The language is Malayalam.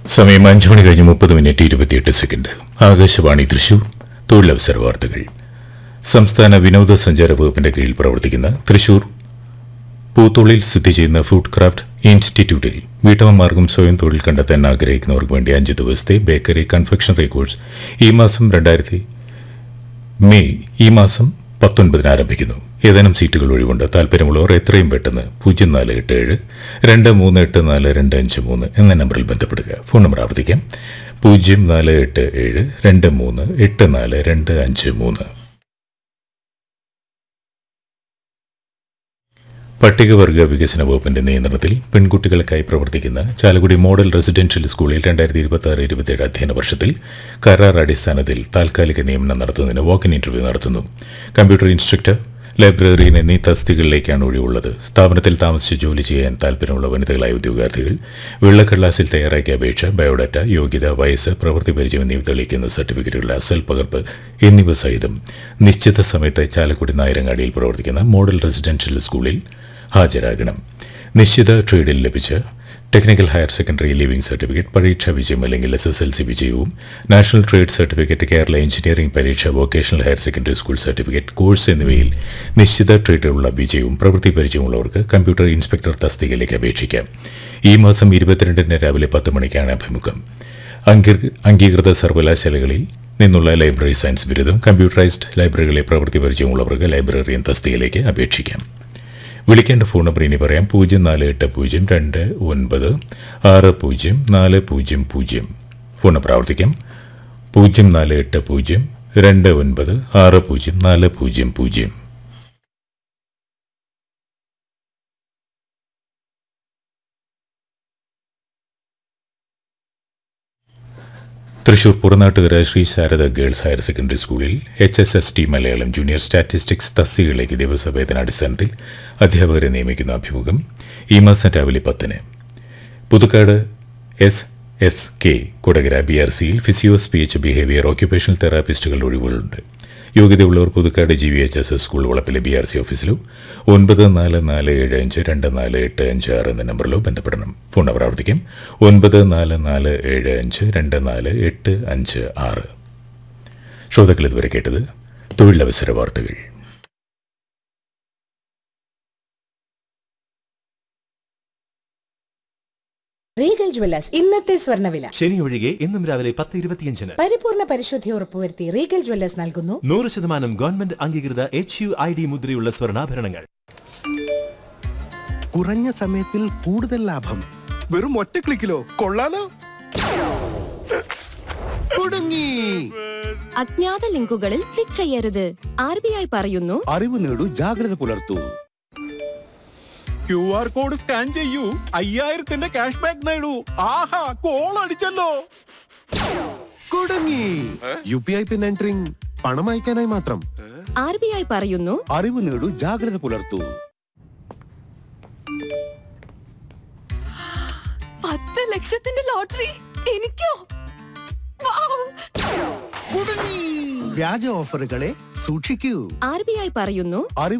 സമയം അഞ്ചു മണി കഴിഞ്ഞ് മുപ്പത് മിനിറ്റ് ഇരുപത്തിയെട്ട് സെക്കൻഡ് ആകാശവാണി തൃശൂർ തൊഴിലവസര വാർത്തകൾ സംസ്ഥാന വിനോദസഞ്ചാര വകുപ്പിന്റെ കീഴിൽ പ്രവർത്തിക്കുന്ന തൃശൂർ പൂത്തുള്ളിൽ സ്ഥിതി ചെയ്യുന്ന ഫുഡ് ക്രാഫ്റ്റ് ഇൻസ്റ്റിറ്റ്യൂട്ടിൽ വീട്ടമ്മമാർക്കും സ്വയം തൊഴിൽ കണ്ടെത്താൻ ആഗ്രഹിക്കുന്നവർക്ക് വേണ്ടി അഞ്ച് ദിവസത്തെ ബേക്കറി കൺഫെക്ഷണറി കോഴ്സ് ഈ മാസം രണ്ടായിരത്തി മെയ് ഈ മാസം പത്തൊൻപതിന് ആരംഭിക്കുന്നു ഏതാനും സീറ്റുകൾ ഒഴിവുണ്ട് താല്പര്യമുള്ളവർ എത്രയും പെട്ടെന്ന് പൂജ്യം നാല് എട്ട് ഏഴ് രണ്ട് മൂന്ന് എട്ട് നാല് രണ്ട് അഞ്ച് മൂന്ന് എന്ന നമ്പറിൽ ബന്ധപ്പെടുക ഫോൺ നമ്പർ ആവർത്തിക്കാം പൂജ്യം നാല് എട്ട് ഏഴ് രണ്ട് മൂന്ന് എട്ട് നാല് രണ്ട് അഞ്ച് മൂന്ന് പട്ടികവർഗ വികസന വകുപ്പിന്റെ നിയന്ത്രണത്തിൽ പെൺകുട്ടികൾക്കായി പ്രവർത്തിക്കുന്ന ചാലക്കുടി മോഡൽ റെസിഡൻഷ്യൽ സ്കൂളിൽ രണ്ടായിരത്തി ഇരുപത്തി ആറ് ഇരുപത്തിയേഴ് അധ്യയന വർഷത്തിൽ കരാർ അടിസ്ഥാനത്തിൽ താൽക്കാലിക നിയമനം നടത്തുന്നതിന് വാക്കിൻ ഇന്റർവ്യൂ നടത്തുന്നു കമ്പ്യൂട്ടർ ഇൻസ്ട്രക്ടർ ലൈബ്രറിയൻ എന്നീ തസ്തികകളിലേക്കാണ് ഒഴിവുള്ളത് സ്ഥാപനത്തിൽ താമസിച്ച് ജോലി ചെയ്യാൻ താൽപ്പര്യമുള്ള വനിതകളായ ഉദ്യോഗാർത്ഥികൾ വെള്ളക്കടലാസിൽ തയ്യാറാക്കിയ അപേക്ഷ ബയോഡാറ്റ യോഗ്യത വയസ്സ് പ്രവൃത്തി പരിചയം എന്നിവ തെളിയിക്കുന്ന സർട്ടിഫിക്കറ്റുകളുടെ അസൽ പകർപ്പ് എന്നിവ സഹിതം നിശ്ചിത സമയത്ത് ചാലക്കുടി നായരങ്ങാടിയിൽ പ്രവർത്തിക്കുന്ന മോഡൽ റെസിഡൻഷ്യൽ സ്കൂളിൽ ഹാജരാകണം നിശ്ചിത ട്രേഡിൽ ലഭിച്ച technical higher secondary leaving certificate പരീക്ഷാ വിജയം അല്ലെങ്കിൽ എസ് എസ് എൽ സി വിജയവും national trade certificate Kerala engineering പരീക്ഷ vocational higher secondary school certificate course എന്നിവയിൽ നിശ്ചിത ട്രേഡിലുള്ള വിജയവും പ്രവൃത്തി പരിചയമുള്ളവർക്ക് കമ്പ്യൂട്ടർ ഇൻസ്പെക്ടർ തസ്തികയിലേക്ക് അപേക്ഷിക്കാം ഈ മാസം ഇരുപത്തിരണ്ടിന് രാവിലെ പത്ത് മണിക്കാണ് അഭിമുഖം അംഗീ- അംഗീകൃത സർവകലാശാലകളിൽ നിന്നുള്ള ലൈബ്രറി സയൻസ് ബിരുദം കമ്പ്യൂട്ടറൈസ്ഡ് ലൈബ്രറികളിലെ പ്രവൃത്തി പരിചയമുള്ളവർക്ക് ലൈബ്രറിയൻ തസ്തികയിലേക്ക് അപേക്ഷിക്കാം വിളിക്കേണ്ട ഫോൺ നമ്പർ ഇനി പറയാം പൂജ്യം നാല് എട്ട് പൂജ്യം രണ്ട് ഒൻപത് ആറ് പൂജ്യം നാല് പൂജ്യം പൂജ്യം ഫോൺ നമ്പർ ആവർത്തിക്കാം പൂജ്യം നാല് എട്ട് പൂജ്യം രണ്ട് ഒൻപത് ആറ് പൂജ്യം നാല് പൂജ്യം പൂജ്യം Thrissur Puranattukara Shri Sharada girls higher secondary സ്കൂളിൽ H S S T Malayalam junior statistics തസ്തികകളിലേക്ക് ദിവസവേതനാടിസ്ഥാനത്തിൽ അധ്യാപകരെ നിയമിക്കുന്ന അഭിമുഖം ഈ മാസം രാവിലെ പത്തിന് Puthukkad S S K Kodakara B R സിയിൽ ഫിസിയോ സ്പീച്ച് ബിഹേവിയർ ഓക്യുപേഷണൽ തെറാപ്പിസ്റ്റുകളുടെ ഒഴിവുകളുണ്ട് യോഗ്യതയുള്ളവർ Puthukkad G V H S S school വളപ്പിലെ ബി ആർ സി ഓഫീസിലോ ഒൻപത് നാല് നാല് ഏഴ് അഞ്ച് രണ്ട് നാല് എട്ട് അഞ്ച് ആറ് എന്ന നമ്പറിലോ ബന്ധപ്പെടണം ഫോൺ നമ്പർ ആവർത്തിക്കാം ഒൻപത് നാല് നാല് ഏഴ് അഞ്ച് രണ്ട് നാല് എട്ട് അഞ്ച് ആറ് ശ്രോതാക്കൾ ഇതുവരെ കേട്ടത് തൊഴിലവസര വാർത്തകൾ റീഗൽ ജ്വല്ലേഴ്സ് ഇന്നത്തെ സ്വർണ്ണവില ശനി ഒഴികെ ഇന്നും രാവിലെ പത്ത് ഇരുപത്തിയഞ്ചിന് പരിപൂർണ പരിശുദ്ധി ഉറപ്പുവരുത്തി റീഗൽ ജ്വല്ലേഴ്സ് നൽകുന്നു നൂറ് ശതമാനം ഗവൺമെന്റ് അംഗീകൃത എച്ച് യു ഐ ഡി മുദ്രയുള്ള സ്വർണ്ണാഭരണങ്ങൾ കുറഞ്ഞ സമയത്തിൽ കൂടുതൽ ലാഭം വെറും ഒറ്റ ക്ലിക്കിലോ കൊള്ളാലോ കുടുങ്ങി അജ്ഞാത ലിങ്കുകളിൽ ക്ലിക്ക് ചെയ്യരുത് ആർ ബി ഐ പറയുന്നു അറിവ് നേടൂ ജാഗ്രത പുലർത്തൂ ക്യു ആർ കോഡ് സ്കാൻ ചെയ്യൂ അയ്യായിരത്തിന്റെ ക്യാഷ് ബാക്ക് നേടൂ ആഹാ കോൾ അടിച്ചല്ലോ കുടുങ്ങി U P I PIN entering പണം അയക്കാനായി മാത്രം ആർ ബി ഐ പറയുന്നു അറിവ് നേടൂ ജാഗ്രത പുലർത്തൂ പത്ത് ലക്ഷത്തിന്റെ ലോട്ടറി എനിക്കോ വൗ! കുടുങ്ങി വ്യാജ ഓഫറുകളെ സൂക്ഷിക്കൂ ആർ ബി ഐ പറയുന്നു അറിവ്